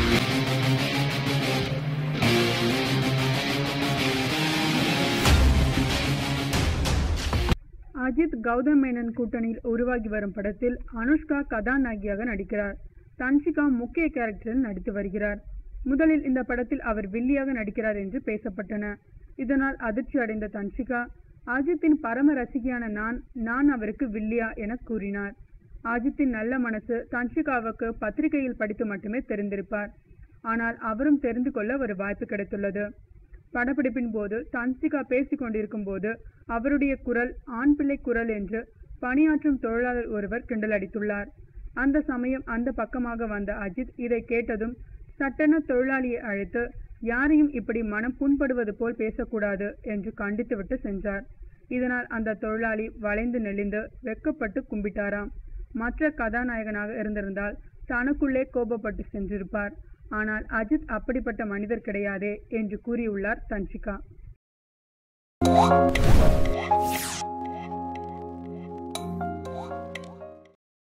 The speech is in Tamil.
அஜித் கௌதம் மேனன் கூட்டணியில் உருவாகி வரும் படத்தில் அனுஷ்கா கதாநாயகியாக நடிக்கிறார் தன்ஷிகா முக்கிய கேரக்டரில் நடித்து வருகிறார் முதலில் இந்த படத்தில் அவர் வில்லியாக நடிக்கிறார் என்று பேசப்பட்டன இதனால் அதிர்ச்சி அடைந்த தன்ஷிகா அஜித்தின் பரம ரசிகையான நான் நான் அவருக்கு வில்லியா என கூறினார் அஜித்தின் நல்ல மனசு தன்ஷிகாவுக்கு பத்திரிகையில் படித்து மட்டுமே தெரிந்திருப்பார் ஆனால் அவரும் தெரிந்து கொள்ள ஒரு வாய்ப்பு கிடைத்துள்ளது படப்பிடிப்பின் போது தன்சிகா பேசிக் கொண்டிருக்கும் போது அவருடைய குரல் ஆண் பிள்ளை குரல் என்று பணியாற்றும் தொழிலாளர் ஒருவர் கிண்டலடித்துள்ளார் அந்த சமயம் அந்த பக்கமாக வந்த அஜித் இதை கேட்டதும் சட்டென தொழிலாளியை அழைத்து யாரையும் இப்படி மனம் புண்படுவது போல் பேசக்கூடாது என்று கண்டித்துவிட்டு சென்றார் இதனால் அந்த தொழிலாளி வளைந்து நெளிந்து வெக்கப்பட்டு கும்பிட்டாராம் மற்ற கதாநாயகனாக இருந்திருந்தால் தனக்குள்ளே கோபப்பட்டு சென்றிருப்பார் ஆனால் அஜித் அப்படிப்பட்ட மனிதர் கிடையாதே என்று கூறியுள்ளார் தன்ஷிகா